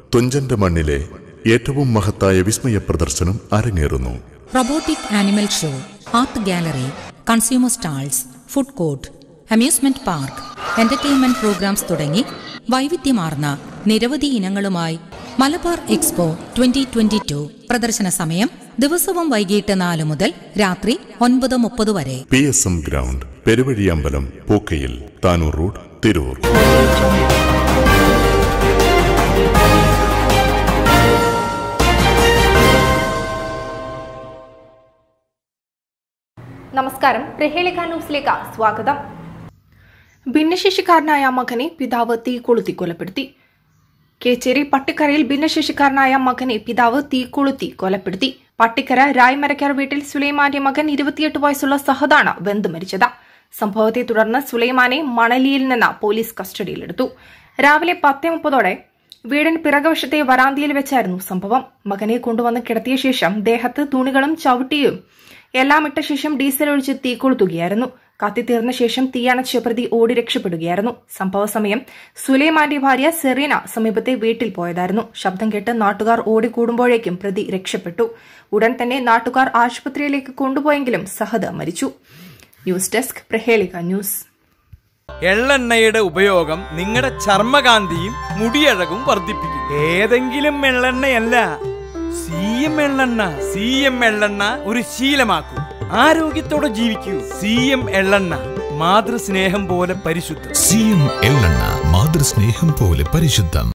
തുഞ്ചന്റെ മണ്ണിലെ ഏറ്റവും മഹത്തായ വിസ്മയ പ്രദർശനം അരങ്ങേറുന്നു robotic animal show art gallery consumer stalls food court amusement park entertainment programs തുടങ്ങി വൈവിധ്യമാർന്ന നിരവധി ഇനങ്ങളുമായി Malabar expo twenty twenty two പ്രദർശന സമയം ദിവസവും വൈകിട്ട് നാല് മുതൽ രാത്രി ഒൻപത് മുപ്പത് വരെ P S M ground Peruvazhiyambalam Pookkayil Tanur road Tirur നമസ്കാരം പ്രഹേളിക ന്യൂസിലേക്ക് സ്വാഗതം ഭിന്നശേഷിക്കാരനായ മകനെ പിതാവ് തീ കൊളുത്തി കൊലപ്പെടുത്തി കേച്ചേരി പട്ടിക്കരയിൽ ഭിന്നശേഷിക്കാരനായ മകനെ പിതാവ് തീ കൊളുത്തി കൊലപ്പെടുത്തി പട്ടിക്കര രായ്മരക്കാർ വീട്ടിൽ സുലൈമാന്റെ മകൻ ഇരുപത്തിയെട്ട് വയസ്സുള്ള സഹദാണ് വെന്ത് മരിച്ചത് സംഭവത്തെ തുടർന്ന് സുലൈമാനെ മണലിയിൽ നിന്ന് പോലീസ് കസ്റ്റഡിയിലെടുത്തു രാവിലെ പത്തേ മുപ്പതോടെ വീടിന് പിറകുവശത്തെ വരാന്തിയിൽ വെച്ചായിരുന്നു സംഭവം മകനെ കൊണ്ടുവന്ന് കിടത്തിയ ശേഷം ദേഹത്ത് തുണികളും ചവിട്ടിയും എല്ലാം ഇട്ട ശേഷം ഡീസൽ ഒഴിച്ച് തീ കൊളുത്തുകയായിരുന്നു കത്തിത്തീർന്ന ശേഷം തീയണച്ച പ്രതി ഓടി രക്ഷപ്പെടുകയായിരുന്നു സംഭവ സമയം സുലൈമാന്റെ ഭാര്യ സെറീന സമീപത്തെ വീട്ടിൽ പോയതായിരുന്നു ശബ്ദം കേട്ട് നാട്ടുകാർ ഓടിക്കൂടുമ്പോഴേക്കും പ്രതി രക്ഷപ്പെട്ടു ഉടൻ തന്നെ നാട്ടുകാർ ആശുപത്രിയിലേക്ക് കൊണ്ടുപോയെങ്കിലും സഹദ് മരിച്ചു ന്യൂസ് ഡെസ്ക് പ്രഹേളിക ന്യൂസ് എള്ളെണ്ണയുടെ ഉപയോഗം നിങ്ങളുടെ ചർമ്മകാന്തിയും മുടിയഴകും വർദ്ധിപ്പിക്കും ഏതെങ്കിലും എള്ളെണ്ണയല്ല സി എം എള്ളെണ്ണ സി എം എള്ളെണ്ണ ഒരു ശീലമാക്കൂ ആരോഗ്യത്തോടെ ജീവിക്കൂ സി എം എള്ളെണ്ണ മാതൃസ്നേഹം പോലെ പരിശുദ്ധം സി എം എള്ളെണ്ണ മാതൃസ്നേഹം പോലെ പരിശുദ്ധം